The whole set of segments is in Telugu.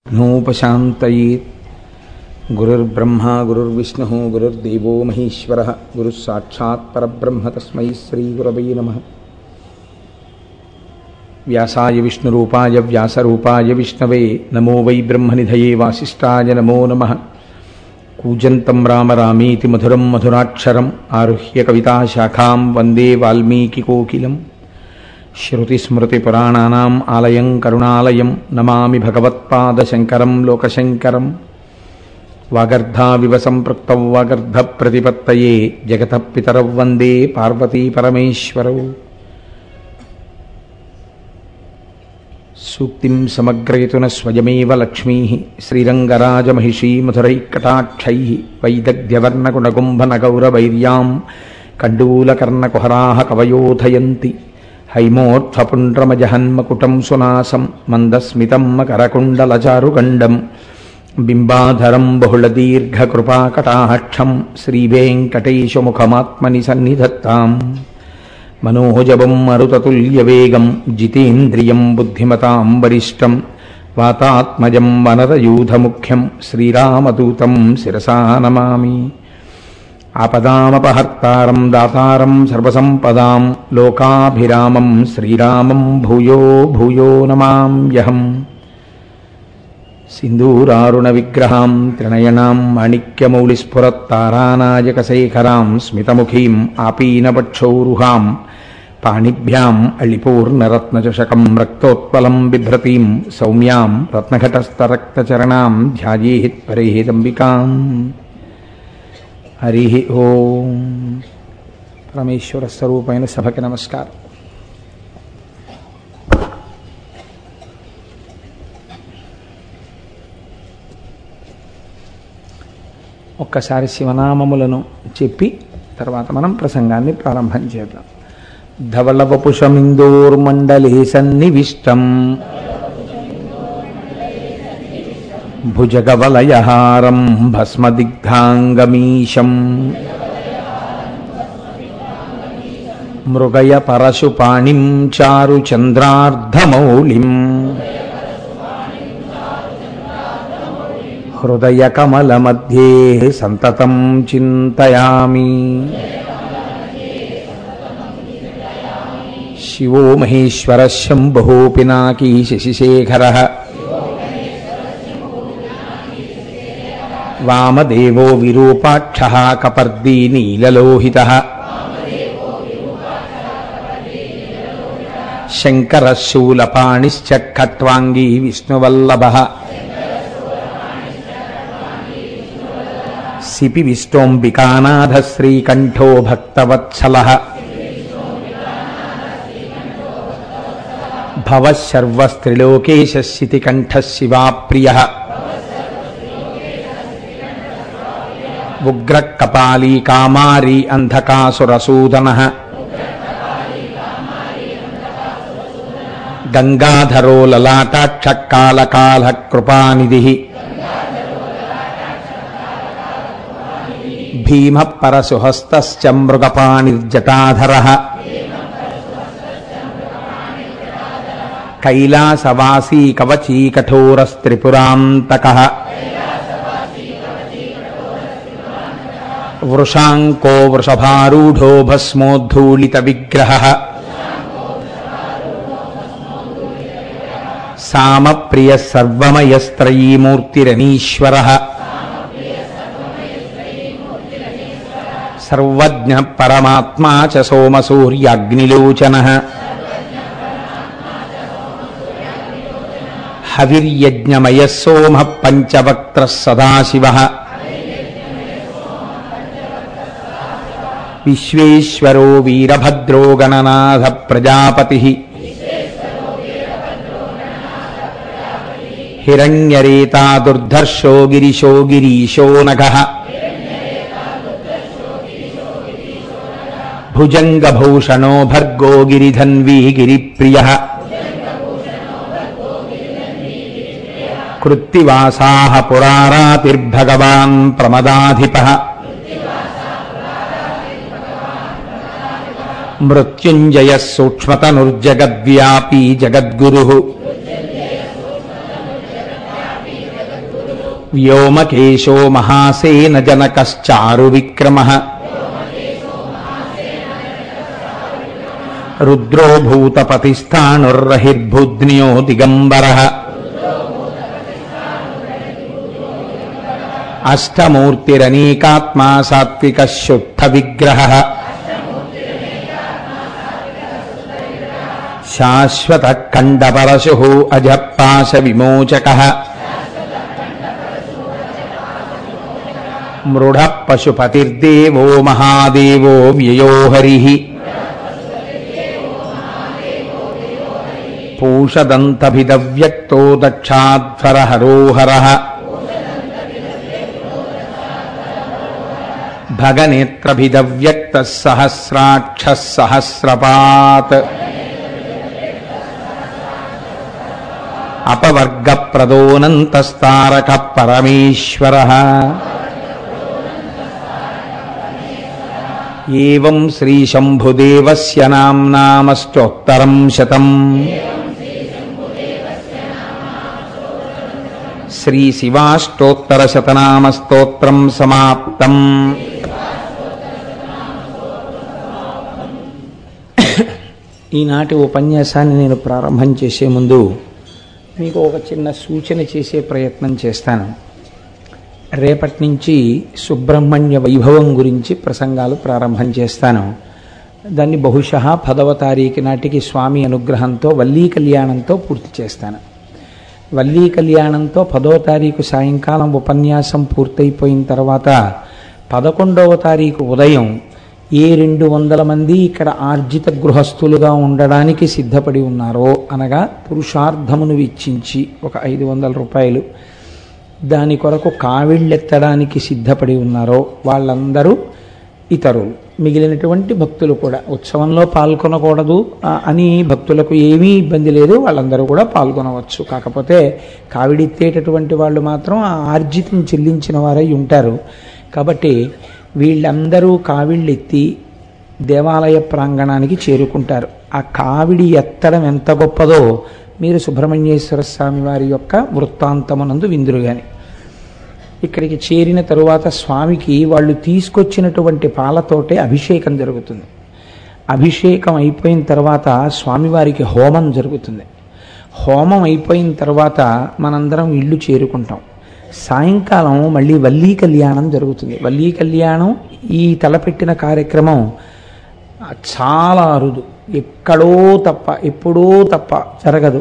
నోపశాంతయేత్ గురుర్బ్రహ్మా గురుర్విష్ణుः గురుర్దేవో మహేశ్వరः గురుः సాక్షాత్ పరబ్రహ్మ తస్మై శ్రీగురవై నమः వ్యాసాయ విష్ణురూపాయ వ్యాసరూపాయ విష్ణవే నమో వై బ్రహ్మనిధయే వాసిష్ఠాయ నమో నమः కూజంతం రామ రామేతి మధురం మధురాక్షరం ఆరుహ్య కవితాశాఖాం వందే వాల్మీకికోకిలం శృతిస్మృతిపురాణానాం ఆలయం కరుణాలయం నమామి భగవత్పాదశంకరం లోకశంకరం వాగర్ధావివ సంపృక్తౌ వాగర్ధప్రతిపత్తయే జగతః పితరౌ వందే పార్వతీపరమేశ్వరౌ సూక్తిం సమగ్రయతున స్వయమేవ లక్ష్మీ శ్రీరంగరాజమహిషీ మధురైకటాక్షై వైదగ్ధ్యవర్ణగుణగుంభనగౌరవైర్యాం కండూలకర్ణకుహరాः కవయోధయంతి హైమోర్ధ్వపుండ్రమజహన్మకుటం సునాసం మందస్మితం మకరకుండలచారుగండం బింబాధరం బహుళదీర్ఘకృపాకటాక్షం శ్రీవేంకటేశముఖమాత్మని సన్నిధత్తాం మనోజవం మరుతతుల్యవేగం జితేంద్రియం బుద్ధిమతాం వరిష్టం వాతాత్మజం వనరయూధముఖ్యం శ్రీరామదూతం శిరసా నమామి ఆపదామపహర్తారం దాతారం సర్వసంపదాం లోకాభిరామం శ్రీరామం భూయో భూయో నమామ్యహం सिन्दूरारुणविग्रहां त्रिणयनां माणिक्यमौलिस्फुरत्तारानायकशेखरां स्मितमुखीम् आपीनपक्षौरुहां पाणिभ्याम् अळिपूर्णरत्नचषकं रक्तोत्पलं बिभ्रतीं सौम्यां रत्नघटस्थरक्तचरणां ध्यायेत् परेदम्बिकाम् हरिः ఓం పరమేశ్వర స్వరూపమైన సభకి నమస్కారం ఒక్కసారి శివనామములను చెప్పి తర్వాత మనం ప్రసంగాన్ని ప్రారంభం చేద్దాం ధవళవపుషమిందోర్మండలే సన్నివిష్టం భుజగవలయహారం భస్మదిగ్ధాంగమీశం మృగయ పరశుపాణిం చారు చంద్రార్ధమౌళిం హృదయకమలमध्ये సంతతం చింతయామి శివో మహేశ్వర శంభో పినాకీ శశిశేఖర వామదేవో విరూపాక్ష కపర్దీ నీలలోహిత శంకర శూలపాణిశ్చ ఖట్వాంగీ విష్ణువల్లభ సిపి విష్టోంబికానాథ శ్రీకంఠో భక్తవత్సల భవశర్వస్త్రిలోకేశితికంఠ శివాప్రియ ఉగ్రకపాలీ కామారీ అంధకాసురసూదన గంగాధరో లలాటాక్షకాళకాళ కృపానిధి భీమ పరసుహస్త మృగపాణిర్జటాధర కైలాసవాసీ కవచీ కఠోరస్త్రిపురాంతక వృషాంకో వృషభారూఢో భస్మోద్ధూళిత విగ్రహ సామప్రియ సర్వమయస్త్రయీమూర్తిరనీశ్వర సర్వజ్ఞ పరమాత్మా చ సోమసూర్యాగ్నిలోచన హవిర్యజ్ఞమయ సోమ పంచవక్త్ర సదాశివ విశ్వేశ్వరో వీరభద్రో గణనాథ ప్రజాపతి హిరణ్యరేతా దుర్ధర్షో గిరిశో గిరీశో నఘ భుజంగభూషణో భర్గో గిరిధన్వీ గిరిప్రియ కృత్తివాసా పురారాతిర్భగవాన్ ప్రమదాధిప మృత్యుంజయ సూక్ష్మతనుర్జగద్వ్యాపీ జగద్గురు వ్యోమకేశో మహాసేన జనకశ్చారు విక్రమ రుద్రో భూతపతిస్థాణుర్రహిర్భుజ్ఞో దిగంబర అష్టమూర్తిరనీకాత్మా సాత్విక శుద్ధ విగ్రహ శాశ్వత ఖండపరశు అజపాశ విమోచక మృఢ పశుపతిర్దేవో మహాదేవో వ్యయో హరి పూషదంతభిదవ్యక్తో దక్షాధ్వర హరోహర భగనేత్రభిదవ్యక్త సహస్రాక్ష సహస్రపాత్ అపవర్గ ప్రదోనంతస్తారక పరమేశ్వర ఏం శ్రీశంభుదేవస్య నామ్నామష్టోత్తరం శతం శ్రీశివాష్టోత్తరశతనామస్తోత్రం సమాప్తం ఈనాటి ఉపన్యాసాన్ని నేను ప్రారంభం చేసే ముందు మీకు ఒక చిన్న సూచన చేసే ప్రయత్నం చేస్తాను రేపటి నుంచి సుబ్రహ్మణ్య వైభవం గురించి ప్రసంగాలు ప్రారంభం చేస్తాను దాన్ని బహుశः పదవ తారీఖు నాటికి స్వామి అనుగ్రహంతో వల్లీ కళ్యాణంతో పూర్తి చేస్తాను వల్లీ కళ్యాణంతో పదో తారీఖు సాయంకాలం ఉపన్యాసం పూర్తయిపోయిన తర్వాత పదకొండవ తారీఖు ఉదయం ఏ రెండు వందల మంది ఇక్కడ ఆర్జిత గృహస్థులుగా ఉండడానికి సిద్ధపడి ఉన్నారో అనగా పురుషార్థమును వెచ్చించి ఒక ఐదు వందల రూపాయలు దాని కొరకు కావిళ్ళెత్తడానికి సిద్ధపడి ఉన్నారో వాళ్ళందరూ ఇతరులు మిగిలినటువంటి భక్తులు కూడా ఉత్సవంలో పాల్గొనకూడదు ఆ, అని భక్తులకు ఏమీ ఇబ్బంది లేదు వాళ్ళందరూ కూడా పాల్గొనవచ్చు కాకపోతే కావిడెత్తేటటువంటి వాళ్ళు మాత్రం ఆ ఆర్జితం చెల్లించిన వారై ఉంటారు కాబట్టి వీళ్ళందరూ కావిళ్ళెత్తి దేవాలయ ప్రాంగణానికి చేరుకుంటారు ఆ కావిడి ఎత్తడం ఎంత గొప్పదో మీరు సుబ్రహ్మణ్యేశ్వర స్వామి వారి యొక్క వృత్తాంతమునందు విందురు గాని ఇక్కడికి చేరిన తరువాత స్వామికి వాళ్ళు తీసుకొచ్చినటువంటి పాలతోటే అభిషేకం జరుగుతుంది అభిషేకం అయిపోయిన తర్వాత స్వామివారికి హోమం జరుగుతుంది హోమం అయిపోయిన తర్వాత మనందరం ఇల్లు చేరుకుంటాం సాయంకాలం మళ్ళీ వల్లీ కళ్యాణం జరుగుతుంది వల్లీ కళ్యాణం ఈ తలపెట్టిన కార్యక్రమం చాలా అరుదు ఎక్కడో తప్ప ఎప్పుడో తప్ప జరగదు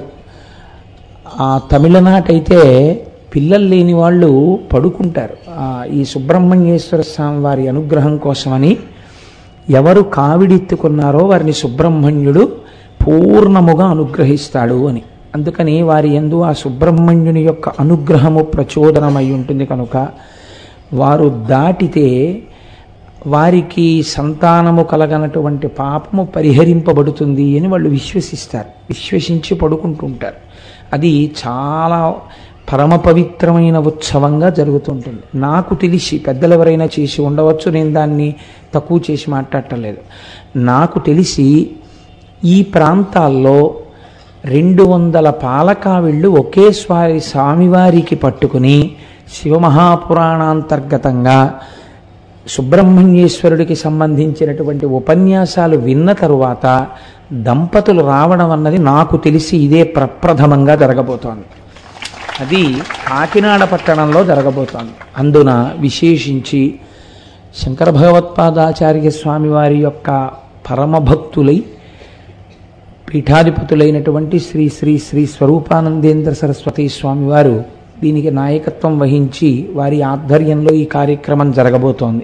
ఆ తమిళనాటైతే పిల్లలు లేని వాళ్ళు పడుకుంటారు ఆ, ఈ సుబ్రహ్మణ్యేశ్వర స్వామి వారి అనుగ్రహం కోసమని ఎవరు కావిడెత్తుకున్నారో వారిని సుబ్రహ్మణ్యుడు పూర్ణముగా అనుగ్రహిస్తాడు అని అందుకని వారి యందు ఆ సుబ్రహ్మణ్యుని యొక్క అనుగ్రహము ప్రచోదనమై ఉంటుంది కనుక వారు దాటితే వారికి సంతానము కలగనటువంటి పాపము పరిహరింపబడుతుంది అని వాళ్ళు విశ్వసిస్తారు విశ్వసించి పడుకుంటుంటారు అది చాలా పరమ పవిత్రమైన ఉత్సవంగా జరుగుతుంటుంది నాకు తెలిసి పెద్దలు ఎవరైనా చేసి ఉండవచ్చు నేను దాన్ని తక్కువ చేసి మాట్లాడటలేదు నాకు తెలిసి ఈ ప్రాంతాల్లో రెండు వందల పాలకావిళ్ళు ఒకేసారి స్వామివారికి పట్టుకుని శివమహాపురాణాంతర్గతంగా సుబ్రహ్మణ్యేశ్వరుడికి సంబంధించినటువంటి ఉపన్యాసాలు విన్న తరువాత దంపతులు రావడం అన్నది నాకు తెలిసి ఇదే ప్రప్రథమంగా జరగబోతోంది అది కాకినాడ పట్టణంలో జరగబోతోంది అందున విశేషించి శంకర భగవత్పాదాచార్య స్వామి వారి యొక్క పరమభక్తులై పీఠాధిపతులైనటువంటి శ్రీ శ్రీ శ్రీ స్వరూపానందేంద్ర సరస్వతి స్వామి వారు దీనికి నాయకత్వం వహించి వారి ఆధ్వర్యంలో ఈ కార్యక్రమం జరగబోతోంది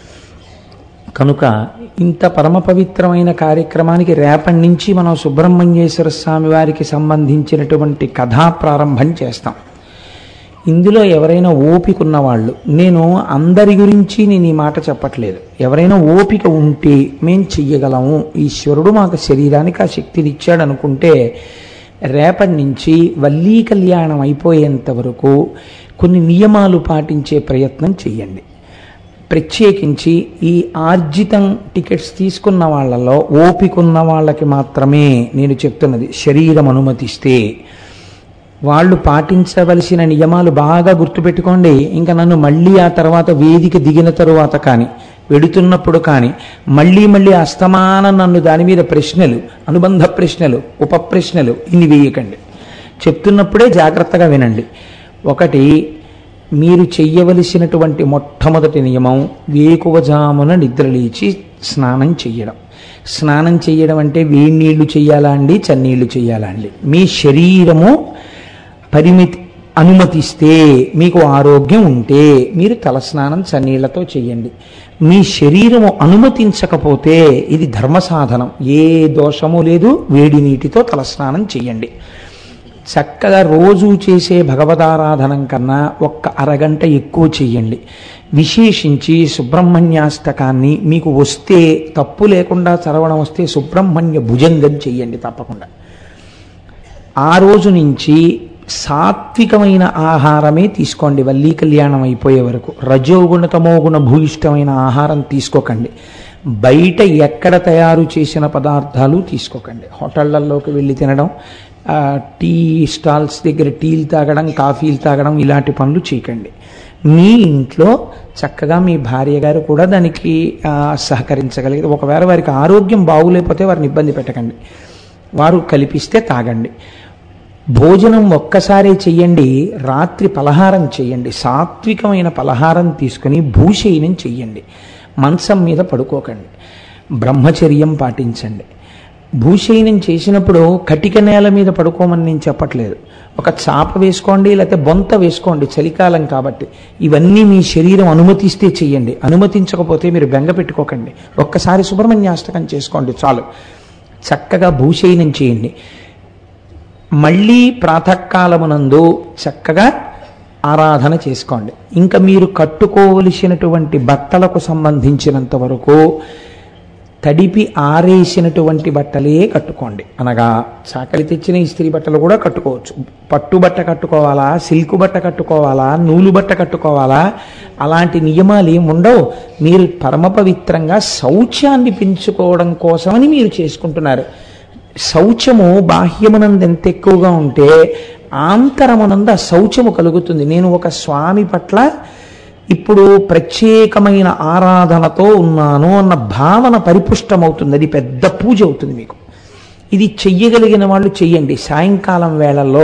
కనుక ఇంత పరమ పవిత్రమైన కార్యక్రమానికి రేపటి నుంచి మనం సుబ్రహ్మణ్యేశ్వర స్వామి వారికి సంబంధించినటువంటి కథా ప్రారంభం చేస్తాం ఇందులో ఎవరైనా ఓపిక ఉన్నవాళ్ళు నేను అందరి గురించి నేను ఈ మాట చెప్పట్లేదు ఎవరైనా ఓపిక ఉంటే మేం చెయ్యగలము ఈశ్వరుడు మాకు శరీరానికి ఆ శక్తిని ఇచ్చాడు అనుకుంటే రేపటి నుంచి వల్లీ కళ్యాణం అయిపోయేంత వరకు కొన్ని నియమాలు పాటించే ప్రయత్నం చెయ్యండి ప్రత్యేకించి ఈ ఆర్జితం టికెట్స్ తీసుకున్న వాళ్ళలో ఓపిక ఉన్న వాళ్ళకి మాత్రమే నేను చెప్తున్నది శరీరం అనుమతిస్తే వాళ్ళు పాటించవలసిన నియమాలు బాగా గుర్తుపెట్టుకోండి ఇంకా నన్ను మళ్ళీ ఆ తర్వాత వేదిక దిగిన తరువాత కానీ వెడుతున్నప్పుడు కానీ మళ్ళీ మళ్ళీ అస్తమానం నన్ను దాని మీద ప్రశ్నలు అనుబంధ ప్రశ్నలు ఉప ప్రశ్నలు ఇన్ని వేయకండి చెప్తున్నప్పుడే జాగ్రత్తగా వినండి ఒకటి మీరు చెయ్యవలసినటువంటి మొట్టమొదటి నియమం వేకువజామున నిద్రలేచి స్నానం చెయ్యడం స్నానం చెయ్యడం అంటే వేడి నీళ్లు చెయ్యాలా అండి చన్నీళ్లు చెయ్యాలా అండి మీ శరీరము పరిమితి అనుమతిస్తే మీకు ఆరోగ్యం ఉంటే మీరు తలస్నానం చన్నీళ్లతో చేయండి మీ శరీరము అనుమతించకపోతే ఇది ధర్మ సాధనం ఏ దోషము లేదు వేడి నీటితో తలస్నానం చేయండి చక్కగా రోజు చేసే భగవదారాధనం కన్నా ఒక్క అరగంట ఎక్కువ చెయ్యండి విశేషించి సుబ్రహ్మణ్యాష్టకాన్ని మీకు వస్తే తప్పు లేకుండా చదవడం వస్తే సుబ్రహ్మణ్య భుజంగం చెయ్యండి తప్పకుండా ఆ రోజు నుంచి సాత్వికమైన ఆహారమే తీసుకోండి వల్లీ కళ్యాణం అయిపోయే వరకు రజోగుణ తమోగుణ భూయిష్టమైన ఆహారం తీసుకోకండి బయట ఎక్కడ తయారు చేసిన పదార్థాలు తీసుకోకండి హోటళ్లలోకి వెళ్ళి తినడం ఆ, టీ స్టాల్స్ దగ్గర టీలు తాగడం కాఫీలు తాగడం ఇలాంటి పనులు చేయకండి మీ ఇంట్లో చక్కగా మీ భార్య గారు కూడా దానికి ఆ, సహకరించగలిగారు ఒకవేళ వారికి ఆరోగ్యం బాగులేకపోతే వారిని ఇబ్బంది పెట్టకండి వారు కల్పిస్తే తాగండి భోజనం ఒక్కసారే చెయ్యండి రాత్రి పలహారం చెయ్యండి సాత్వికమైన పలహారం తీసుకుని భూశయనం చెయ్యండి మంచం మీద పడుకోకండి బ్రహ్మచర్యం పాటించండి భూశయనం చేసినప్పుడు కటిక నేల మీద పడుకోమని నేను చెప్పట్లేదు ఒక చాప వేసుకోండి లేకపోతే బొంత వేసుకోండి చలికాలం కాబట్టి ఇవన్నీ మీ శరీరం అనుమతిస్తే చెయ్యండి అనుమతించకపోతే మీరు బెంగ పెట్టుకోకండి ఒక్కసారి సుబ్రహ్మణ్యాష్టకం చేసుకోండి చాలు చక్కగా భూశయనం చేయండి మళ్ళీ ప్రాతకాలమునందు చక్కగా ఆరాధన చేసుకోండి ఇంకా మీరు కట్టుకోవలసినటువంటి బట్టలకు సంబంధించినంత వరకు తడిపి ఆరేసినటువంటి బట్టలే కట్టుకోండి అనగా చాకలి తెచ్చిన ఇస్త్రీ బట్టలు కూడా కట్టుకోవచ్చు పట్టు బట్ట కట్టుకోవాలా సిల్క్ బట్ట కట్టుకోవాలా నూలు బట్ట కట్టుకోవాలా అలాంటి నియమాలు ఏమి ఉండవు మీరు పరమ పవిత్రంగా శౌచాన్ని పెంచుకోవడం కోసమని మీరు చేసుకుంటున్నారు శౌచము బాహ్యమునందు ఎంత ఎక్కువగా ఉంటే ఆంతరమునందు ఆ శౌచము కలుగుతుంది నేను ఒక స్వామి పట్ల ఇప్పుడు ప్రత్యేకమైన ఆరాధనతో ఉన్నాను అన్న భావన పరిపుష్టమవుతుంది అది పెద్ద పూజ అవుతుంది మీకు ఇది చెయ్యగలిగిన వాళ్ళు చెయ్యండి సాయంకాలం వేళల్లో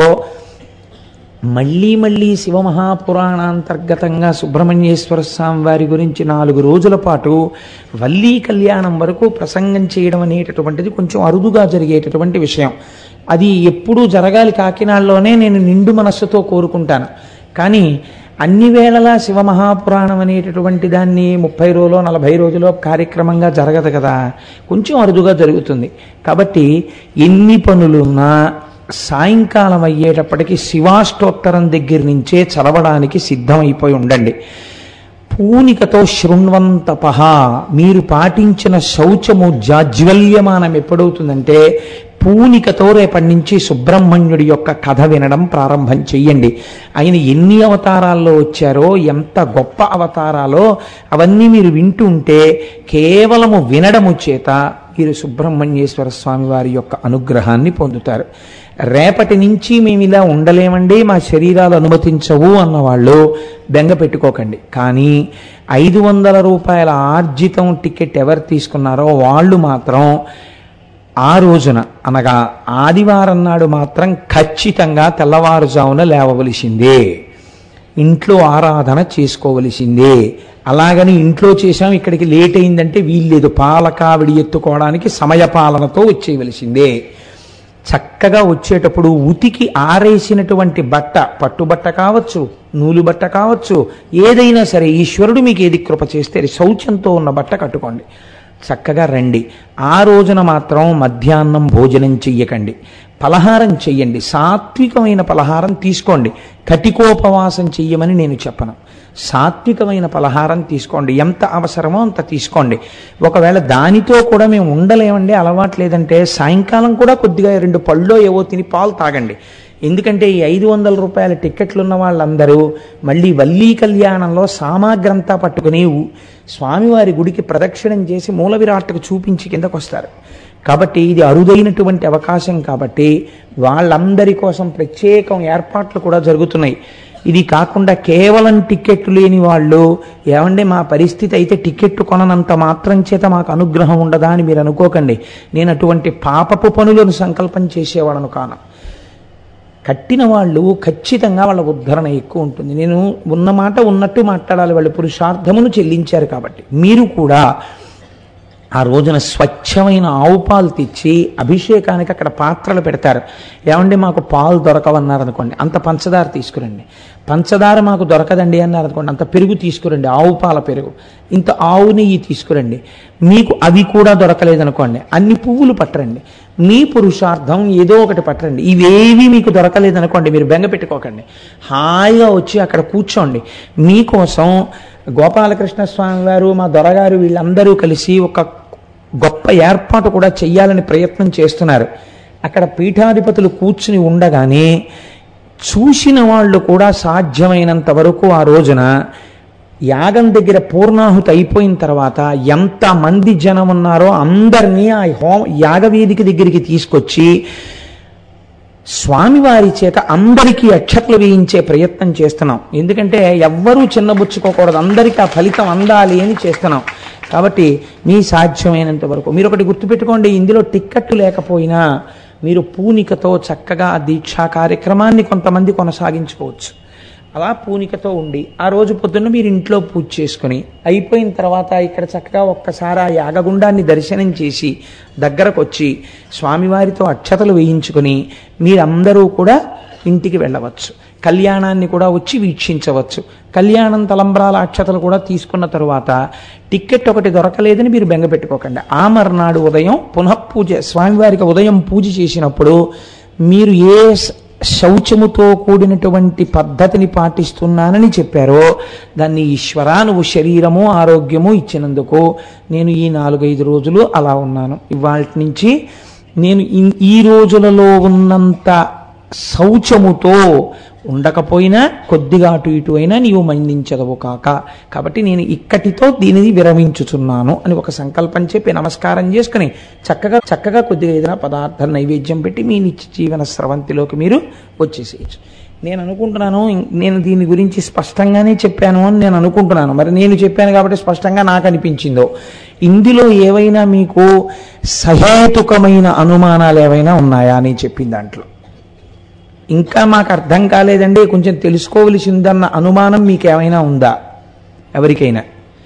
మళ్ళీ మళ్ళీ శివమహాపురాణాంతర్గతంగా సుబ్రహ్మణ్యేశ్వర స్వామి వారి గురించి నాలుగు రోజుల పాటు వల్లీ కళ్యాణం వరకు ప్రసంగం చేయడం అనేటటువంటిది కొంచెం అరుదుగా జరిగేటటువంటి విషయం అది ఎప్పుడూ జరగాలి కాకినాడలోనే నేను నిండు మనస్సుతో కోరుకుంటాను కానీ అన్ని వేళలా శివమహాపురాణం అనేటటువంటి దాన్ని ముప్పై రోజులో నలభై రోజులో కార్యక్రమంగా జరగదు కదా కొంచెం అరుదుగా జరుగుతుంది కాబట్టి ఎన్ని పనులున్నా సాయంకాలం అయ్యేటప్పటికి శివాష్టోత్తరం దగ్గర నుంచే చదవడానికి సిద్ధమైపోయి ఉండండి పూనికతో శృణ్వంతపహ మీరు పాటించిన శౌచము జాజ్వల్యమానం ఎప్పుడవుతుందంటే పూనికతో రేపటి నుంచి సుబ్రహ్మణ్యుడి యొక్క కథ వినడం ప్రారంభం చెయ్యండి ఆయన ఎన్ని అవతారాల్లో వచ్చారో ఎంత గొప్ప అవతారాలో అవన్నీ మీరు వింటుంటే కేవలము వినడము చేత మీరు సుబ్రహ్మణ్యేశ్వర స్వామి వారి యొక్క అనుగ్రహాన్ని పొందుతారు రేపటి నుంచి మేము ఇలా ఉండలేమండి మా శరీరాలు అనుమతించవు అన్నవాళ్ళు బెంగ పెట్టుకోకండి కానీ ఐదు వందల రూపాయల ఆర్జితం టికెట్ ఎవరు తీసుకున్నారో వాళ్ళు మాత్రం ఆ రోజున అనగా ఆదివారం నాడు మాత్రం ఖచ్చితంగా తెల్లవారుజామున లేవవలసిందే ఇంట్లో ఆరాధన చేసుకోవలసిందే అలాగని ఇంట్లో చేశాం ఇక్కడికి లేట్ అయిందంటే వీల్లేదు పాలకావిడి ఎత్తుకోవడానికి సమయపాలనతో వచ్చేయవలసిందే చక్కగా వచ్చేటప్పుడు ఉతికి ఆరేసినటువంటి బట్ట పట్టుబట్ట కావచ్చు నూలు బట్ట కావచ్చు ఏదైనా సరే ఈశ్వరుడు మీకు ఏది కృప చేస్తే అది శౌచంతో ఉన్న బట్ట కట్టుకోండి చక్కగా రండి ఆ రోజున మాత్రం మధ్యాహ్నం భోజనం చెయ్యకండి పలహారం చెయ్యండి సాత్వికమైన పలహారం తీసుకోండి కటికోపవాసం చెయ్యమని నేను చెప్పను సాత్వికమైన పలహారం తీసుకోండి ఎంత అవసరమో అంత తీసుకోండి ఒకవేళ దానితో కూడా మేము ఉండలేమండి అలవాటు లేదంటే సాయంకాలం కూడా కొద్దిగా రెండు పళ్ళో ఏవో తిని పాలు తాగండి ఎందుకంటే ఈ ఐదు వందల రూపాయల టిక్కెట్లు ఉన్న వాళ్ళందరూ మళ్ళీ వల్లీ కళ్యాణంలో సామాగ్రంతా పట్టుకుని ఊ- స్వామివారి గుడికి ప్రదక్షిణం చేసి మూల విరాట్కు చూపించి కిందకు వస్తారు కాబట్టి ఇది అరుదైనటువంటి అవకాశం కాబట్టి వాళ్ళందరి కోసం ప్రత్యేకం ఏర్పాట్లు కూడా జరుగుతున్నాయి ఇది కాకుండా కేవలం టికెట్లు లేని వాళ్ళు ఏమంటే మా పరిస్థితి అయితే టికెట్ కొననంత మాత్రం చేత మాకు అనుగ్రహం ఉండదా అని మీరు అనుకోకండి నేను అటువంటి పాపపు పనులను సంకల్పం చేసేవాడను కాను కట్టిన వాళ్ళు ఖచ్చితంగా వాళ్ళ ఉద్ధరణ ఎక్కువ ఉంటుంది నేను ఉన్న మాట ఉన్నట్టు మాట్లాడాలి వాళ్ళు పురుషార్థమును చెల్లించారు కాబట్టి మీరు కూడా ఆ రోజున స్వచ్ఛమైన ఆవు పాలు తెచ్చి అభిషేకానికి అక్కడ పాత్రలు పెడతారు ఏమండి మాకు పాలు దొరకవన్నారు అనుకోండి అంత పంచదార తీసుకురండి పంచదార మాకు దొరకదండి అన్నారు అనుకోండి అంత పెరుగు తీసుకురండి ఆవు పాల పెరుగు ఇంత ఆవు నెయ్యి తీసుకురండి మీకు అవి కూడా దొరకలేదనుకోండి అన్ని పువ్వులు పట్టరండి మీ పురుషార్థం ఏదో ఒకటి పట్టరండి ఇవేవి మీకు దొరకలేదనుకోండి మీరు బెంగ పెట్టుకోకండి హాయిగా వచ్చి అక్కడ కూర్చోండి మీకోసం గోపాలకృష్ణ స్వామి వారు మా దొరగారు వీళ్ళందరూ కలిసి ఒక గొప్ప ఏర్పాటు కూడా చెయ్యాలని ప్రయత్నం చేస్తున్నారు అక్కడ పీఠాధిపతులు కూర్చుని ఉండగానే చూసిన వాళ్ళు కూడా సాధ్యమైనంత వరకు ఆ రోజున యాగం దగ్గర పూర్ణాహుతి అయిపోయిన తర్వాత ఎంత మంది జనం ఉన్నారో అందరినీ ఆ హోమ యాగవేదిక దగ్గరికి తీసుకొచ్చి స్వామివారి చేత అందరికీ అక్షతలు వేయించే ప్రయత్నం చేస్తున్నాం ఎందుకంటే ఎవ్వరూ చిన్నబుచ్చుకోకూడదు అందరికీ ఆ ఫలితం అందాలి అని చేస్తున్నాం కాబట్టి మీ సాధ్యమైనంత వరకు మీరు ఒకటి గుర్తుపెట్టుకోండి ఇందులో టిక్కెట్టు లేకపోయినా మీరు పూనికతో చక్కగా ఆ దీక్షా కార్యక్రమాన్ని కొంతమంది కొనసాగించుకోవచ్చు అలా పూనికతో ఉండి ఆ రోజు పొద్దున్న మీరు ఇంట్లో పూజ చేసుకుని అయిపోయిన తర్వాత ఇక్కడ చక్కగా ఒక్కసారి ఆ యాగగుండాన్ని దర్శనం చేసి దగ్గరకు వచ్చి స్వామివారితో అక్షతలు వేయించుకుని మీరందరూ కూడా ఇంటికి వెళ్ళవచ్చు కళ్యాణాన్ని కూడా వచ్చి వీక్షించవచ్చు కళ్యాణం తలంబ్రాల అక్షతలు కూడా తీసుకున్న తరువాత టిక్కెట్ ఒకటి దొరకలేదని మీరు బెంగ పెట్టుకోకండి ఆ మర్నాడు ఉదయం పునఃపూజ స్వామివారికి ఉదయం పూజ చేసినప్పుడు మీరు ఏ శౌచముతో కూడినటువంటి పద్ధతిని పాటిస్తున్నానని చెప్పారో దాన్ని ఈశ్వరా నువ్వు శరీరము ఆరోగ్యము ఇచ్చినందుకు నేను ఈ నాలుగైదు రోజులు అలా ఉన్నాను ఇవాళ నుంచి నేను ఈ రోజులలో ఉన్నంత శౌచముతో ఉండకపోయినా కొద్దిగా అటు ఇటు అయినా నీవు మన్నించదవు కాక కాబట్టి నేను ఇక్కటితో దీనిని విరమించుచున్నాను అని ఒక సంకల్పం చెప్పి నమస్కారం చేసుకుని చక్కగా చక్కగా కొద్దిగా ఏదైనా పదార్థం నైవేద్యం పెట్టి మీ నిత్య జీవన స్రవంతిలోకి మీరు వచ్చేసేయచ్చు నేను అనుకుంటున్నాను నేను దీని గురించి స్పష్టంగానే చెప్పాను అని నేను అనుకుంటున్నాను మరి నేను చెప్పాను కాబట్టి స్పష్టంగా నాకు అనిపించిందో ఇందులో ఏవైనా మీకు సహేతుకమైన అనుమానాలు ఏవైనా ఉన్నాయా అని చెప్పిన దాంట్లో ఇంకా మాకు అర్థం కాలేదండి కొంచెం తెలుసుకోవలసి ఉందన్న అనుమానం మీకు ఏమైనా ఉందా ఎవరికైనా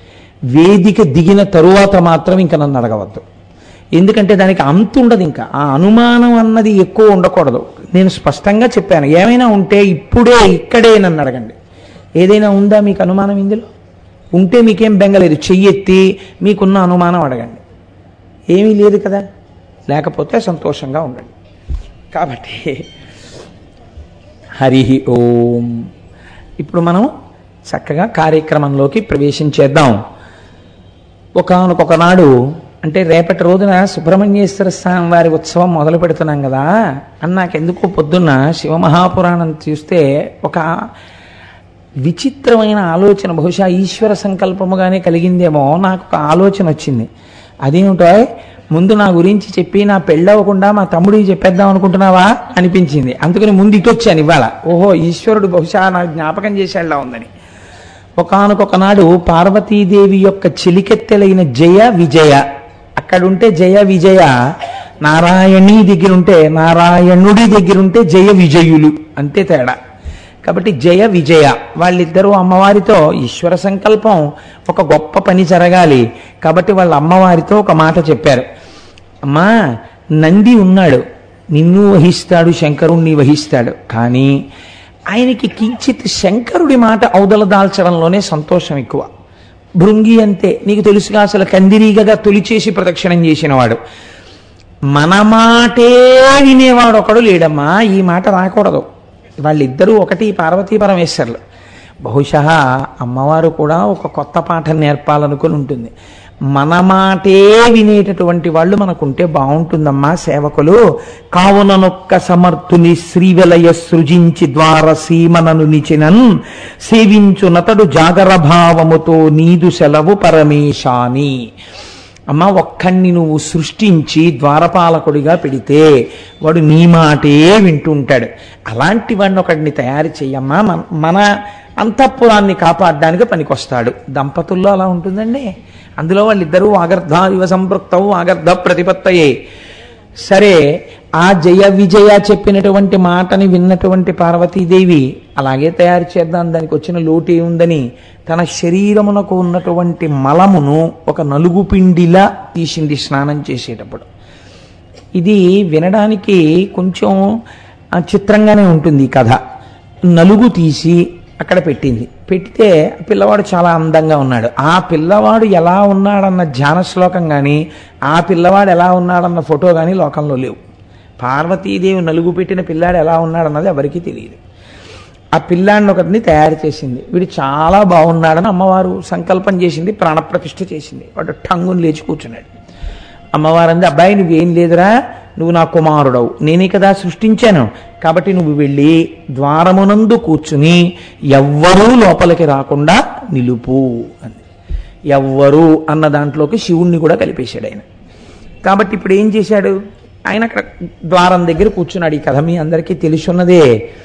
వేదిక దిగిన తరువాత మాత్రం ఇంకా నన్ను అడగవద్దు ఎందుకంటే దానికి అంతు ఉండదు ఇంకా ఆ అనుమానం అన్నది ఎక్కువ ఉండకూడదు నేను స్పష్టంగా చెప్పాను ఏమైనా ఉంటే ఇప్పుడే ఇక్కడే నన్ను అడగండి ఏదైనా ఉందా మీకు అనుమానం ఇందులో ఉంటే మీకేం బెంగలేదు చెయ్యెత్తి మీకున్న అనుమానం అడగండి ఏమీ లేదు కదా లేకపోతే సంతోషంగా ఉండండి కాబట్టి హరి ఓం ఇప్పుడు మనం చక్కగా కార్యక్రమంలోకి ప్రవేశించేద్దాం ఒకనొక నాడు అంటే రేపటి రోజున సుబ్రహ్మణ్యేశ్వర స్వామి వారి ఉత్సవం మొదలు పెడుతున్నాం కదా అని నాకెందుకో పొద్దున్న శివమహాపురాణం చూస్తే ఒక విచిత్రమైన ఆలోచన బహుశా ఈశ్వర సంకల్పముగానే కలిగిందేమో నాకు ఒక ఆలోచన వచ్చింది అదేమిటో ముందు నా గురించి చెప్పి నా పెళ్ళవకుండా మా తమ్ముడికి చెప్పేద్దాం అనుకుంటున్నావా అనిపించింది అందుకని ముందు ఇటు వచ్చాను ఇవాళ ఓహో ఈశ్వరుడు బహుశా నాకు జ్ఞాపకం చేసేలా ఉందని ఒకనొక నాడు పార్వతీదేవి యొక్క చిలికెత్తెలైన జయ విజయ అక్కడుంటే జయ విజయ నారాయణి దగ్గరుంటే నారాయణుడి దగ్గరుంటే జయ విజయులు అంతే తేడా కాబట్టి జయ విజయ వాళ్ళిద్దరూ అమ్మవారితో ఈశ్వర సంకల్పం ఒక గొప్ప పని జరగాలి కాబట్టి వాళ్ళ అమ్మవారితో ఒక మాట చెప్పారు అమ్మా నంది ఉన్నాడు నిన్ను వహిస్తాడు శంకరుణ్ణి వహిస్తాడు కానీ ఆయనకి కించిత్ శంకరుడి మాట ఔదల దాల్చడంలోనే సంతోషం ఎక్కువ భృంగి అంతే నీకు తెలుసుగా అసలు కందిరీగగా తొలిచేసి ప్రదక్షిణం చేసినవాడు మన మాటే వినేవాడు ఒకడు లేడమ్మా ఈ మాట రాకూడదు వాళ్ళిద్దరూ ఒకటి పార్వతీ పరమేశ్వర్లు బహుశా అమ్మవారు కూడా ఒక కొత్త పాఠం నేర్పాలనుకుని ఉంటుంది మన మాటే వినేటటువంటి వాళ్ళు మనకుంటే బాగుంటుందమ్మా సేవకులు కావుననొక్క సమర్థుని శ్రీవలయ సృజించి ద్వార సీమనను నిచినన్ సేవించు నతడు జాగర భావముతో నీదు సెలవు పరమేశాని అమ్మ ఒక్కడిని నువ్వు సృష్టించి ద్వారపాలకుడిగా పెడితే వాడు నీ మాటే వింటుంటాడు అలాంటి వాడిని ఒకడిని తయారు చెయ్యమ్మా మన మన అంతఃపురాన్ని కాపాడడానికి పనికొస్తాడు దంపతుల్లో అలా ఉంటుందండి అందులో వాళ్ళిద్దరూ ఆగర్ధ ఇవ సంపృక్తవు ఆగర్ధ ప్రతిపత్తయే సరే ఆ జయ విజయ చెప్పినటువంటి మాటని విన్నటువంటి పార్వతీదేవి అలాగే తయారు చేద్దాం దానికి వచ్చిన లోటు ఏముందని తన శరీరమునకు ఉన్నటువంటి మలమును ఒక నలుగు పిండిలా తీసింది స్నానం చేసేటప్పుడు ఇది వినడానికి కొంచెం ఆ, చిత్రంగానే ఉంటుంది ఈ కథ నలుగు తీసి అక్కడ పెట్టింది పెడితే ఆ పిల్లవాడు చాలా అందంగా ఉన్నాడు ఆ పిల్లవాడు ఎలా ఉన్నాడన్న ధ్యాన శ్లోకం కానీ ఆ పిల్లవాడు ఎలా ఉన్నాడన్న ఫోటో కానీ లోకంలో లేవు పార్వతీదేవి నలుగు పెట్టిన పిల్లాడు ఎలా ఉన్నాడన్నది ఎవరికీ తెలియదు ఆ పిల్లాడిని ఒకరిని తయారు చేసింది వీడు చాలా బాగున్నాడని అమ్మవారు సంకల్పం చేసింది ప్రాణప్రతిష్ఠ చేసింది వాడు టంగుని లేచి కూర్చున్నాడు అమ్మవారు అంది అబ్బాయి నువ్వేం లేదురా నువ్వు నా కుమారుడవు నేనే కదా సృష్టించాను కాబట్టి నువ్వు వెళ్ళి ద్వారమునందు కూర్చుని ఎవ్వరూ లోపలికి రాకుండా నిలుపు అంది ఎవ్వరు అన్న దాంట్లోకి శివుణ్ణి కూడా కలిపేశాడు ఆయన కాబట్టి ఇప్పుడు ఏం చేశాడు ఆయన అక్కడ ద్వారం దగ్గర కూర్చున్నాడు ఈ కథ మీ అందరికీ తెలుసున్నదే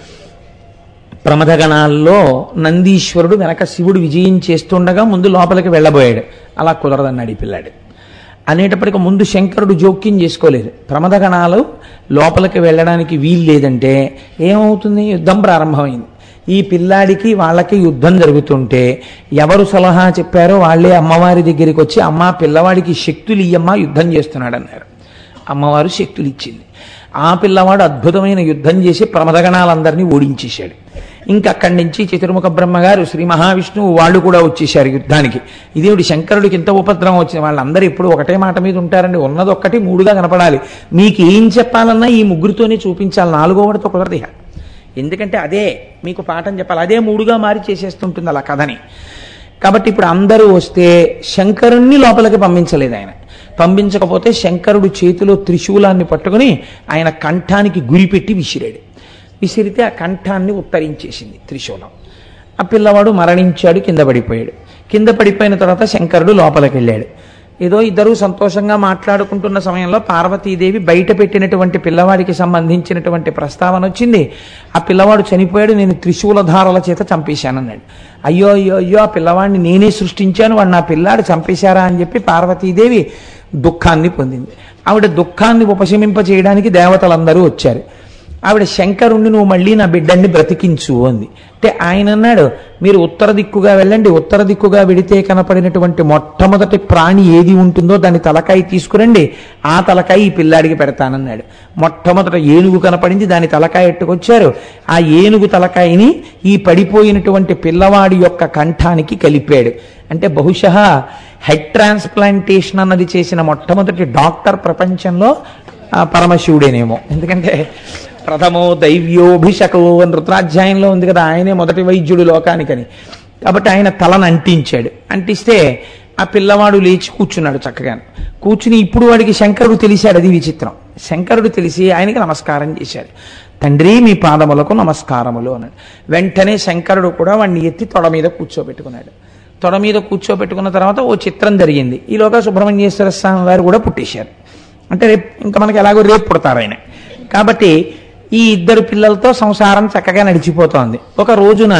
ప్రమథగణాల్లో నందీశ్వరుడు వెనక శివుడు విజయం చేస్తుండగా ముందు లోపలికి వెళ్ళబోయాడు అలా కుదరదన్నాడు ఈ పిల్లాడు అనేటప్పటికి ముందు శంకరుడు జోక్యం చేసుకోలేదు ప్రమథగణాలు లోపలికి వెళ్ళడానికి వీలు లేదంటే ఏమవుతుంది యుద్ధం ప్రారంభమైంది ఈ పిల్లాడికి వాళ్ళకి యుద్ధం జరుగుతుంటే ఎవరు సలహా చెప్పారో వాళ్ళే అమ్మవారి దగ్గరికి వచ్చి అమ్మ పిల్లవాడికి శక్తులు ఇయ్యమ్మా యుద్ధం చేస్తున్నాడు అన్నారు అమ్మవారు శక్తులు ఇచ్చింది ఆ పిల్లవాడు అద్భుతమైన యుద్ధం చేసి ప్రమదగణాలందరినీ ఓడించేశాడు ఇంకా అక్కడి నుంచి చతుర్ముఖ బ్రహ్మగారు శ్రీ మహావిష్ణువు వాళ్ళు కూడా వచ్చేసారు యుద్ధానికి ఇదేమిటి శంకరుడికి ఇంత ఉపద్రవం వచ్చింది వాళ్ళందరూ ఎప్పుడు ఒకటే మాట మీద ఉంటారండి ఉన్నది ఒక్కటి మూడుగా కనపడాలి మీకు ఏం చెప్పాలన్నా ఈ ముగ్గురితోనే చూపించాలి నాలుగో వాడితో కుదరదు ఇక. ఎందుకంటే అదే మీకు పాఠం చెప్పాలి అదే మూడుగా మారి చేసేస్తుంటుంది అలా కథని కాబట్టి ఇప్పుడు అందరూ వస్తే శంకరుణ్ణి లోపలికి పంపించలేదు ఆయన పంపించకపోతే శంకరుడు చేతిలో త్రిశూలాన్ని పట్టుకుని ఆయన కంఠానికి గురిపెట్టి విసిరాడు విసిరితే ఆ కంఠాన్ని ఉత్తరించేసింది త్రిశూలం ఆ పిల్లవాడు మరణించాడు కింద పడిపోయాడు కింద పడిపోయిన తర్వాత శంకరుడు లోపలికి వెళ్ళాడు ఏదో ఇద్దరు సంతోషంగా మాట్లాడుకుంటున్న సమయంలో పార్వతీదేవి బయట పెట్టినటువంటి పిల్లవాడికి సంబంధించినటువంటి ప్రస్తావన వచ్చింది ఆ పిల్లవాడు చనిపోయాడు నేను త్రిశూలధారల చేత చంపేశానన్నాడు అయ్యో అయ్యో అయ్యో ఆ పిల్లవాడిని నేనే సృష్టించాను వాడు నా పిల్లాడు చంపేశారా అని చెప్పి పార్వతీదేవి దుఃఖాన్ని పొందింది ఆవిడ దుఃఖాన్ని ఉపశమింప చేయడానికి దేవతలందరూ వచ్చారు ఆవిడ శంకరుణ్ణి నువ్వు మళ్ళీ నా బిడ్డని బ్రతికించు అంది అంటే ఆయన అన్నాడు మీరు ఉత్తర దిక్కుగా వెళ్ళండి ఉత్తర దిక్కుగా వెడితే కనపడినటువంటి మొట్టమొదటి ప్రాణి ఏది ఉంటుందో దాని తలకాయ తీసుకురండి ఆ తలకాయ ఈ పిల్లాడికి పెడతానన్నాడు మొట్టమొదట ఏనుగు కనపడింది దాని తలకాయ ఎట్టుకొచ్చారు ఆ ఏనుగు తలకాయని ఈ పడిపోయినటువంటి పిల్లవాడి యొక్క కంఠానికి కలిపాడు అంటే బహుశः హెడ్ ట్రాన్స్ప్లాంటేషన్ అన్నది చేసిన మొట్టమొదటి డాక్టర్ ప్రపంచంలో ఆ పరమశివుడేనేమో ఎందుకంటే ప్రథమో దైవ్యోభిషకో అని రుద్రాధ్యాయంలో ఉంది కదా ఆయనే మొదటి వైద్యుడు లోకానికని కాబట్టి ఆయన తలను అంటించాడు అంటిస్తే ఆ పిల్లవాడు లేచి కూర్చున్నాడు చక్కగా కూర్చుని ఇప్పుడు వాడికి శంకరుడు తెలిసాడు అది విచిత్రం శంకరుడు తెలిసి ఆయనకి నమస్కారం చేశాడు తండ్రి మీ పాదములకు నమస్కారములు అన్నాడు వెంటనే శంకరుడు కూడా వాడిని ఎత్తి తొడ మీద కూర్చోబెట్టుకున్నాడు తొడ మీద కూర్చోబెట్టుకున్న తర్వాత ఓ చిత్రం జరిగింది ఈలోగా సుబ్రహ్మణ్యేశ్వర స్వామి వారు కూడా పుట్టేశారు అంటే రేపు ఇంకా మనకి ఎలాగో రేపు పుడతారు ఆయన కాబట్టి ఈ ఇద్దరు పిల్లలతో సంసారం చక్కగా నడిచిపోతోంది ఒక రోజున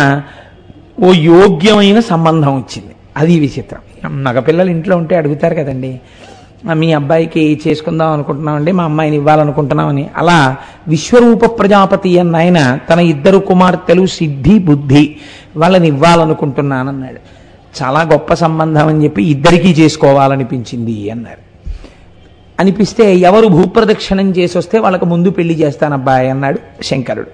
ఓ యోగ్యమైన సంబంధం వచ్చింది అది విచిత్రం మగపిల్లలు ఇంట్లో ఉంటే అడుగుతారు కదండి "ఆ, మీ అబ్బాయికి చేసుకుందాం అనుకుంటున్నామండి మా అమ్మాయిని ఇవ్వాలనుకుంటున్నామని అలా విశ్వరూప ప్రజాపతి అన్న ఆయన తన ఇద్దరు కుమార్తెలు సిద్ధి బుద్ధి వాళ్ళని ఇవ్వాలనుకుంటున్నానన్నాడు చాలా గొప్ప సంబంధం అని చెప్పి ఇద్దరికీ చేసుకోవాలనిపించింది అన్నారు అనిపిస్తే ఎవరు భూప్రదక్షిణం చేసి వస్తే వాళ్ళకు ముందు పెళ్లి చేస్తానబ్బాయి అన్నాడు శంకరుడు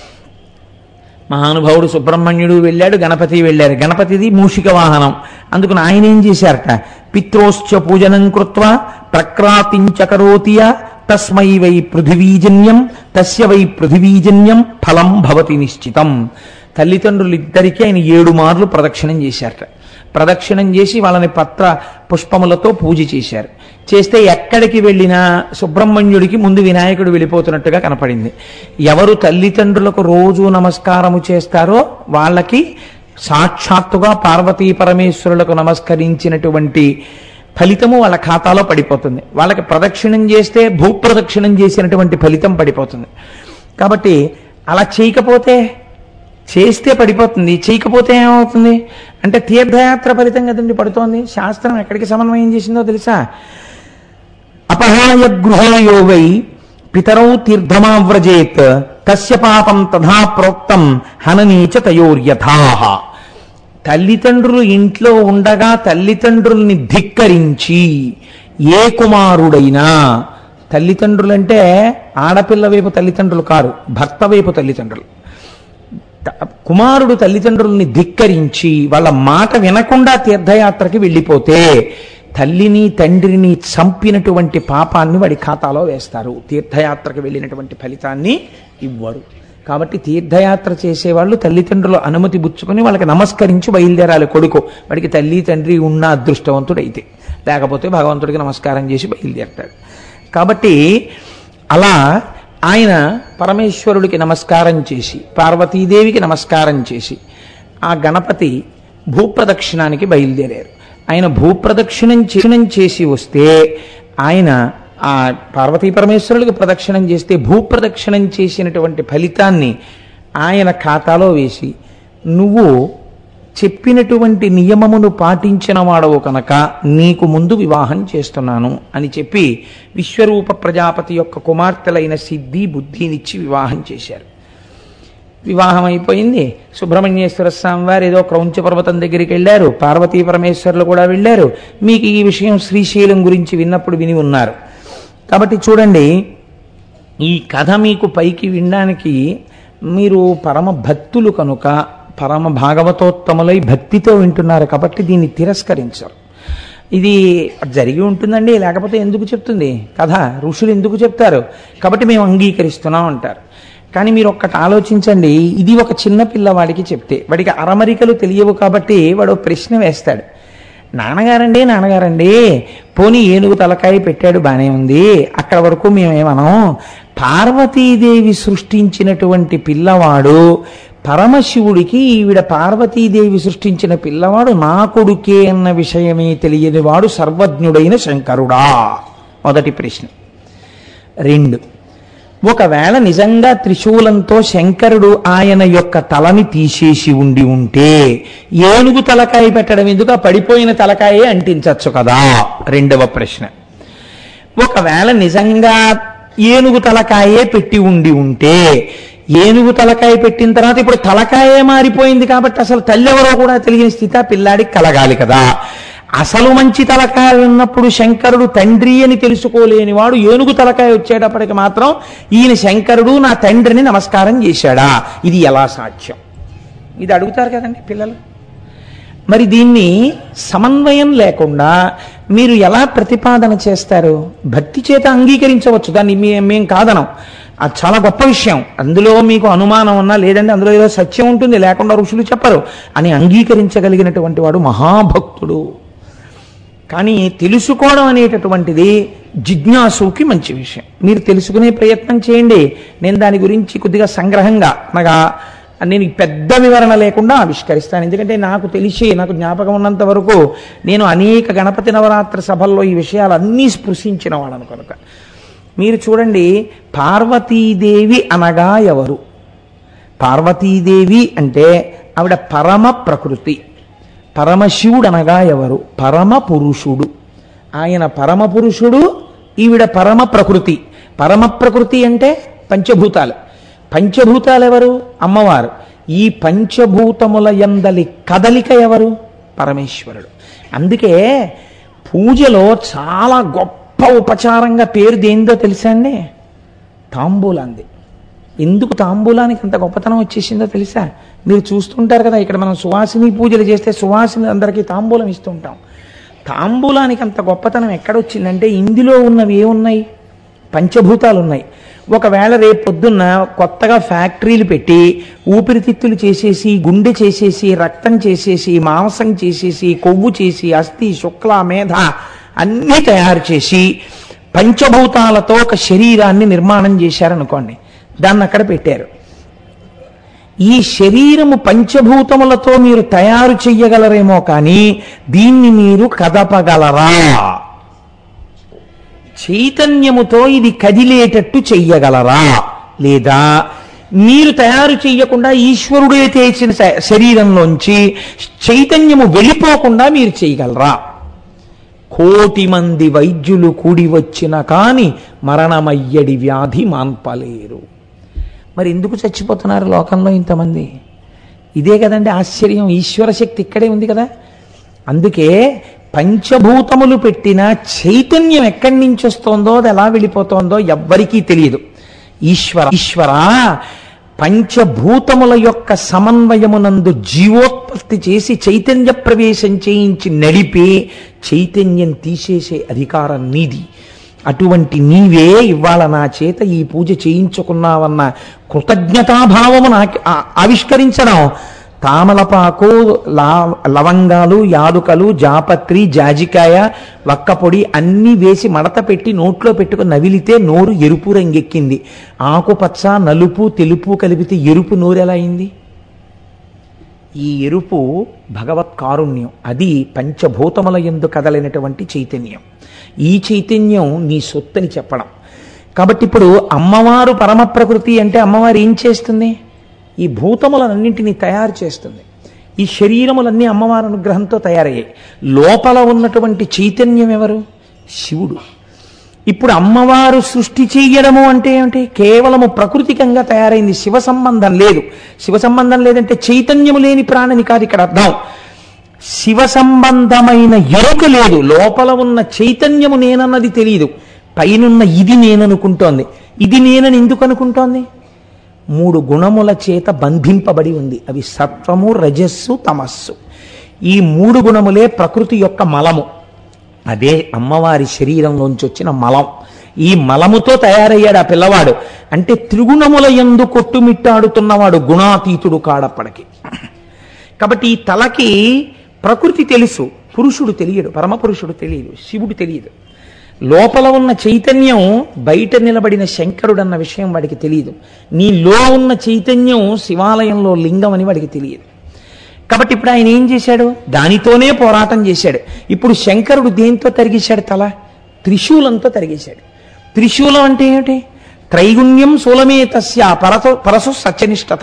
మహానుభావుడు సుబ్రహ్మణ్యుడు వెళ్ళాడు గణపతి వెళ్ళారు గణపతిది మూషిక వాహనం అందుకని ఆయన ఏం చేశారట పిత్రోశ్చ పూజనం కృత్వా ప్రక్రాతించకరోతియ తస్మై వై పృథివీజన్యం తస్య వై పృథివీజన్యం ఫలం భవతి నిశ్చితం తల్లిదండ్రులిద్దరికీ ఆయన ఏడు మార్లు ప్రదక్షిణం చేశారట ప్రదక్షిణం చేసి వాళ్ళని పత్ర పుష్పములతో పూజ చేశారు చేస్తే ఎక్కడికి వెళ్ళినా సుబ్రహ్మణ్యుడికి ముందు వినాయకుడు వెళ్ళిపోతున్నట్టుగా కనపడింది ఎవరు తల్లిదండ్రులకు రోజు నమస్కారము చేస్తారో వాళ్ళకి సాక్షాత్తుగా పార్వతీ పరమేశ్వరులకు నమస్కరించినటువంటి ఫలితము వాళ్ళ ఖాతాలో పడిపోతుంది వాళ్ళకి ప్రదక్షిణం చేస్తే భూప్రదక్షిణం చేసినటువంటి ఫలితం పడిపోతుంది కాబట్టి అలా చేయకపోతే చేస్తే పడిపోతుంది చేయకపోతే ఏమవుతుంది అంటే తీర్థయాత్ర ఫలితం కదండి పడుతోంది శాస్త్రం ఎక్కడికి సమన్వయం చేసిందో తెలుసా అపహాయ గృహయో వై పితరౌ తీర్థమావ్రజేత్ తస్య పాపం తథా ప్రోక్తం హననీచ తయోర్యథా తల్లిదండ్రులు ఇంట్లో ఉండగా తల్లిదండ్రుల్ని ధిక్కరించి ఏ కుమారుడైనా తల్లిదండ్రులంటే ఆడపిల్ల వైపు తల్లిదండ్రులు కారు భర్త వైపు తల్లిదండ్రులు త- కుమారుడు తల్లిదండ్రుల్ని ధిక్కరించి వాళ్ళ మాట వినకుండా తీర్థయాత్రకి వెళ్ళిపోతే తల్లిని తండ్రిని చంపినటువంటి పాపాన్ని వాడి ఖాతాలో వేస్తారు తీర్థయాత్రకు వెళ్ళినటువంటి ఫలితాన్ని ఇవ్వరు కాబట్టి తీర్థయాత్ర చేసేవాళ్ళు తల్లిదండ్రుల అనుమతి పుచ్చుకొని వాళ్ళకి నమస్కరించి బయలుదేరాలి కొడుకు వాడికి తల్లి తండ్రి ఉన్న అదృష్టవంతుడైతే లేకపోతే భగవంతుడికి నమస్కారం చేసి బయలుదేరతాడు కాబట్టి అలా ఆయన పరమేశ్వరుడికి నమస్కారం చేసి పార్వతీదేవికి నమస్కారం చేసి ఆ గణపతి భూప్రదక్షిణానికి బయలుదేరారు ఆయన భూప్రదక్షిణం చేక్షణం చేసి వస్తే ఆయన ఆ పార్వతీ పరమేశ్వరుడికి ప్రదక్షిణం చేస్తే భూప్రదక్షిణం చేసినటువంటి ఫలితాన్ని ఆయన ఖాతాలో వేసి నువ్వు చెప్పినటువంటి నియమమును పాటించిన వాడవు కనుక నీకు ముందు వివాహం చేస్తున్నాను అని చెప్పి విశ్వరూప ప్రజాపతి యొక్క కుమార్తెలైన సిద్ధి బుద్ధినిచ్చి వివాహం చేశారు వివాహం అయిపోయింది సుబ్రహ్మణ్యేశ్వర స్వామి వారు ఏదో క్రౌంచ పర్వతం దగ్గరికి వెళ్ళారు పార్వతీ పరమేశ్వరులు కూడా వెళ్ళారు మీకు ఈ విషయం శ్రీశైలం గురించి విన్నప్పుడు విని ఉన్నారు కాబట్టి చూడండి ఈ కథ మీకు పైకి వినడానికి మీరు పరమ భక్తులు కనుక పరమ భాగవతోత్తములై భక్తితో వింటున్నారు కాబట్టి దీన్ని తిరస్కరించరు ఇది జరిగి ఉంటుందండి లేకపోతే ఎందుకు చెప్తుంది కథ ఋషులు ఎందుకు చెప్తారు కాబట్టి మేము అంగీకరిస్తున్నాం అంటారు కానీ మీరు ఒక్కటి ఆలోచించండి ఇది ఒక చిన్న పిల్లవాడికి చెప్తే వాడికి అరమరికలు తెలియవు కాబట్టి వాడు ఓ ప్రశ్న వేస్తాడు నాన్నగారండి నాన్నగారండి పోనీ ఏనుగు తలకాయ పెట్టాడు బానే ఉంది అక్కడ వరకు మేమేమనం పార్వతీదేవి సృష్టించినటువంటి పిల్లవాడు పరమశివుడికి ఈవిడ పార్వతీదేవి సృష్టించిన పిల్లవాడు నా కొడుకే అన్న విషయమే తెలియని వాడు సర్వజ్ఞుడైన శంకరుడా మొదటి ప్రశ్న రెండు ఒకవేళ నిజంగా త్రిశూలంతో శంకరుడు ఆయన యొక్క తలని తీసేసి ఉండి ఉంటే ఏనుగు తలకాయ పెట్టడం ఎందుకు ఆ పడిపోయిన తలకాయే అంటించచ్చు కదా రెండవ ప్రశ్న ఒకవేళ నిజంగా ఏనుగు తలకాయే పెట్టి ఉండి ఉంటే ఏనుగు తలకాయ పెట్టిన తర్వాత ఇప్పుడు తలకాయే మారిపోయింది కాబట్టి అసలు తల్లి ఎవరో కూడా తెలియని స్థితి ఆ పిల్లాడికి కలగాలి కదా అసలు మంచి తలకాయ ఉన్నప్పుడు శంకరుడు తండ్రి అని తెలుసుకోలేని వాడు ఏనుగు తలకాయ వచ్చేటప్పటికి మాత్రం ఈయన శంకరుడు నా తండ్రిని నమస్కారం చేశాడా ఇది ఎలా సాధ్యం ఇది అడుగుతారు కదండి పిల్లలు మరి దీన్ని సమన్వయం లేకుండా మీరు ఎలా ప్రతిపాదన చేస్తారు భక్తి చేత అంగీకరించవచ్చు దాన్ని మే- మేం కాదనం అది చాలా గొప్ప విషయం అందులో మీకు అనుమానం ఉన్నా లేదంటే అందులో ఏదో సత్యం ఉంటుంది లేకుండా ఋషులు చెప్పరు అని అంగీకరించగలిగినటువంటి వాడు మహాభక్తుడు కానీ తెలుసుకోవడం అనేటటువంటిది జిజ్ఞాసుకి మంచి విషయం మీరు తెలుసుకునే ప్రయత్నం చేయండి నేను దాని గురించి కొద్దిగా సంగ్రహంగా అనగా నేను ఈ పెద్ద వివరణ లేకుండా ఆవిష్కరిస్తాను ఎందుకంటే నాకు తెలిసి నాకు జ్ఞాపకం ఉన్నంత వరకు నేను అనేక గణపతి నవరాత్రి సభల్లో ఈ విషయాలన్నీ స్పృశించిన వాళ్ళను కనుక మీరు చూడండి పార్వతీదేవి అనగా ఎవరు పార్వతీదేవి అంటే ఆవిడ పరమ ప్రకృతి పరమశివుడు అనగా ఎవరు పరమ పురుషుడు ఆయన పరమ పురుషుడు ఈవిడ పరమ ప్రకృతి పరమ ప్రకృతి అంటే పంచభూతాలు పంచభూతాలు ఎవరు అమ్మవారు ఈ పంచభూతముల ఎందలి కదలిక ఎవరు పరమేశ్వరుడు అందుకే పూజలో చాలా గొప్ప ఉపచారంగా పేరు దేందో తెలుసా అండి తాంబూలాంది ఎందుకు తాంబూలానికి అంత గొప్పతనం వచ్చేసిందో తెలుసా మీరు చూస్తుంటారు కదా ఇక్కడ మనం సువాసిని పూజలు చేస్తే సువాసిని అందరికీ తాంబూలం ఇస్తుంటాం తాంబూలానికి అంత గొప్పతనం ఎక్కడొచ్చిందంటే ఇందులో ఉన్నవి ఏమున్నాయి పంచభూతాలు ఉన్నాయి ఒకవేళ రేపు పొద్దున్న కొత్తగా ఫ్యాక్టరీలు పెట్టి ఊపిరితిత్తులు చేసేసి గుండె చేసేసి రక్తం చేసేసి మాంసం చేసేసి కొవ్వు చేసి అస్థి శుక్ల మేధ అన్నీ తయారు చేసి పంచభూతాలతో ఒక శరీరాన్ని నిర్మాణం చేశారనుకోండి దాన్ని అక్కడ పెట్టారు ఈ శరీరము పంచభూతములతో మీరు తయారు చెయ్యగలరేమో కానీ దీన్ని మీరు కదపగలరా చైతన్యముతో ఇది కదిలేటట్టు చెయ్యగలరా లేదా మీరు తయారు చెయ్యకుండా ఈశ్వరుడే చేసిన శ- శరీరంలోంచి చైతన్యము వెళ్ళిపోకుండా మీరు చేయగలరా కోటి మంది వైద్యులు కూడి వచ్చిన కాని మరణమయ్యడి వ్యాధి మాన్పలేరు మరి ఎందుకు చచ్చిపోతున్నారు లోకంలో ఇంతమంది ఇదే కదండి ఆశ్చర్యం ఈశ్వర శక్తి ఇక్కడే ఉంది కదా అందుకే పంచభూతములు పెట్టిన చైతన్యం ఎక్కడి నుంచి వస్తోందో అది ఎలా వెళ్ళిపోతోందో ఎవ్వరికీ తెలియదు ఈశ్వర ఈశ్వర పంచభూతముల యొక్క సమన్వయమునందు జీవోత్పత్తి చేసి చైతన్య ప్రవేశం చేయించి నడిపి చైతన్యం తీసేసే అధికారం నీది అటువంటి నీవే ఇవాళ నా చేత ఈ పూజ చేయించుకున్నావన్న కృతజ్ఞతాభావము నాకు ఆ- ఆవిష్కరించడం తామలపాకు లా లవంగాలు యాలుకలు జాపత్రి జాజికాయ వక్కపొడి అన్నీ వేసి మడత పెట్టి నోట్లో పెట్టుకుని నవిలితే నోరు ఎరుపు రంగెక్కింది ఆకుపచ్చ నలుపు తెలుపు కలిపితే ఎరుపు నోరు ఎలా అయింది ఈ ఎరుపు భగవత్ కారుణ్యం అది పంచభూతముల ఎందు కదలినటువంటి చైతన్యం ఈ చైతన్యం నీ సొత్తని చెప్పడం కాబట్టి ఇప్పుడు అమ్మవారు పరమ ప్రకృతి అంటే అమ్మవారు ఏం చేస్తుంది ఈ భూతములన్నింటినీ తయారు చేస్తుంది ఈ శరీరములన్నీ అమ్మవారి అనుగ్రహంతో తయారయ్యాయి లోపల ఉన్నటువంటి చైతన్యం ఎవరు శివుడు ఇప్పుడు అమ్మవారు సృష్టి చెయ్యడము అంటే ఏమిటి కేవలము ప్రకృతికంగా తయారైంది శివ సంబంధం లేదు శివ సంబంధం లేదంటే చైతన్యము లేని ప్రాణిని కాదు ఇక్కడ అర్థం శివ సంబంధమైన ఎరుక లేదు లోపల ఉన్న చైతన్యము నేనన్నది తెలియదు పైనున్న ఇది నేననుకుంటోంది ఇది నేనని ఎందుకు అనుకుంటోంది మూడు గుణముల చేత బంధింపబడి ఉంది అవి సత్వము రజస్సు తమస్సు ఈ మూడు గుణములే ప్రకృతి యొక్క మలము అదే అమ్మవారి శరీరంలోంచి వచ్చిన మలం ఈ మలముతో తయారయ్యాడు ఆ పిల్లవాడు అంటే త్రిగుణముల ఎందు కొట్టుమిట్టాడుతున్నవాడు గుణాతీతుడు కాడప్పటికి కాబట్టి ఈ తలకి ప్రకృతి తెలుసు పురుషుడు తెలియడు పరమపురుషుడు తెలియదు శివుడు తెలియదు లోపల ఉన్న చైతన్యం బయట నిలబడిన శంకరుడు అన్న విషయం వాడికి తెలియదు నీలో ఉన్న చైతన్యం శివాలయంలో లింగం అని వాడికి తెలియదు కాబట్టి ఇప్పుడు ఆయన ఏం చేశాడు దానితోనే పోరాటం చేశాడు ఇప్పుడు శంకరుడు దేంతో తరిగేశాడు తల త్రిశూలంతో తరిగేశాడు త్రిశూలం అంటే ఏమిటి త్రైగుణ్యం శూలమే తస్య పరసు పరసు సత్యనిష్టత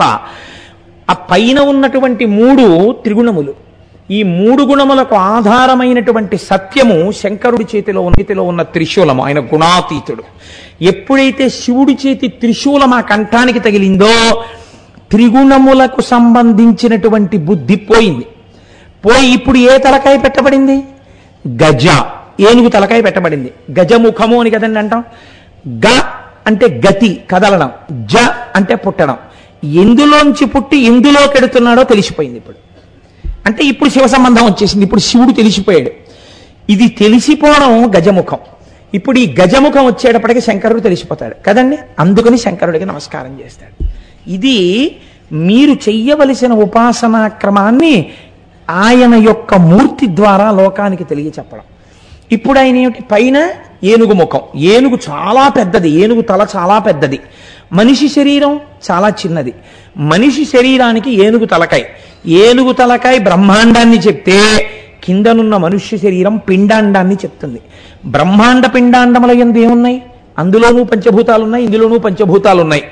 ఆ పైన ఉన్నటువంటి మూడు త్రిగుణములు ఈ మూడు గుణములకు ఆధారమైనటువంటి సత్యము శంకరుడి చేతిలో ఉన్న చేతిలో ఉన్న త్రిశూలము ఆయన గుణాతీతుడు ఎప్పుడైతే శివుడి చేతి త్రిశూలం ఆ కంఠానికి తగిలిందో త్రిగుణములకు సంబంధించినటువంటి బుద్ధి పోయింది పోయి ఇప్పుడు ఏ తలకాయ పెట్టబడింది గజ ఏనుగు తలకాయ పెట్టబడింది గజముఖము అని కదండి అంటాం గ అంటే గతి కదలడం జ అంటే పుట్టడం ఎందులోంచి పుట్టి ఎందులో కెడుతున్నాడో తెలిసిపోయింది ఇప్పుడు అంటే ఇప్పుడు శివ సంబంధం వచ్చేసింది ఇప్పుడు శివుడు తెలిసిపోయాడు ఇది తెలిసిపోవడం గజముఖం ఇప్పుడు ఈ గజముఖం వచ్చేటప్పటికి శంకరుడు తెలిసిపోతాడు కదండి అందుకని శంకరుడికి నమస్కారం చేస్తాడు ఇది మీరు చెయ్యవలసిన ఉపాసనా క్రమాన్ని ఆయన యొక్క మూర్తి ద్వారా లోకానికి తెలియచెప్పడం ఇప్పుడు ఆయన ఏమిటి పైన ఏనుగు ముఖం ఏనుగు చాలా పెద్దది ఏనుగు తల చాలా పెద్దది మనిషి శరీరం చాలా చిన్నది మనిషి శరీరానికి ఏనుగు తలకాయ ఏనుగు తలకాయ బ్రహ్మాండాన్ని చెప్తే కిందనున్న మనుష్య శరీరం పిండాండాన్ని చెప్తుంది బ్రహ్మాండ పిండాండముల ఎందు ఏమున్నాయి అందులోనూ పంచభూతాలు ఉన్నాయి ఇందులోనూ పంచభూతాలు ఉన్నాయి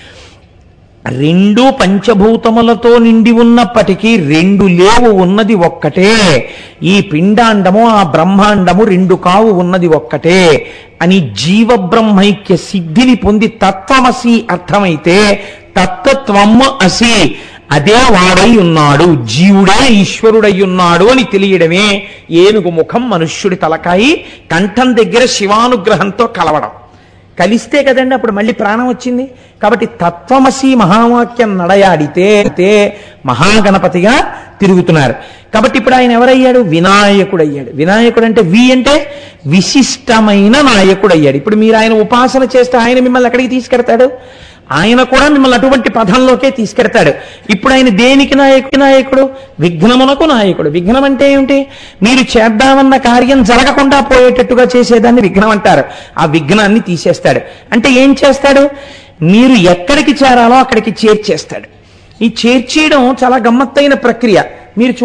రెండు పంచభూతములతో నిండి ఉన్నప్పటికీ రెండు లేవు ఉన్నది ఒక్కటే ఈ పిండాండము ఆ బ్రహ్మాండము రెండు కావు ఉన్నది ఒక్కటే అని జీవ బ్రహ్మైక్య సిద్ధిని పొంది తత్వమసి అర్థమైతే తత్వత్వము అసి అదే వాడై ఉన్నాడు జీవుడే ఈశ్వరుడై ఉన్నాడు అని తెలియడమే ఏనుగు ముఖం మనుష్యుడి తలకాయి కంఠం దగ్గర శివానుగ్రహంతో కలవడం కలిస్తే కదండి అప్పుడు మళ్ళీ ప్రాణం వచ్చింది కాబట్టి తత్వమసి మహావాక్యం నడయాడితే అయితే మహాగణపతిగా తిరుగుతున్నారు కాబట్టి ఇప్పుడు ఆయన ఎవరయ్యాడు వినాయకుడు అయ్యాడు వినాయకుడు అంటే వి అంటే విశిష్టమైన నాయకుడు అయ్యాడు ఇప్పుడు మీరు ఆయన ఉపాసన చేస్తే ఆయన మిమ్మల్ని ఎక్కడికి తీసుకెడతాడు ఆయన కూడా మిమ్మల్ని అటువంటి పదంలోకే తీసుకెడతాడు ఇప్పుడు ఆయన దేనికి నాయకు నాయకుడు విఘ్నమునకు నాయకుడు విఘ్నం అంటే ఏమిటి మీరు చేద్దామన్న కార్యం జరగకుండా పోయేటట్టుగా చేసేదాన్ని విఘ్నం అంటారు ఆ విఘ్నాన్ని తీసేస్తాడు అంటే ఏం చేస్తాడు మీరు ఎక్కడికి చేరాలో అక్కడికి చేర్చేస్తాడు ఈ చేర్చేయడం చాలా గమ్మత్తైన ప్రక్రియ మీరు చూ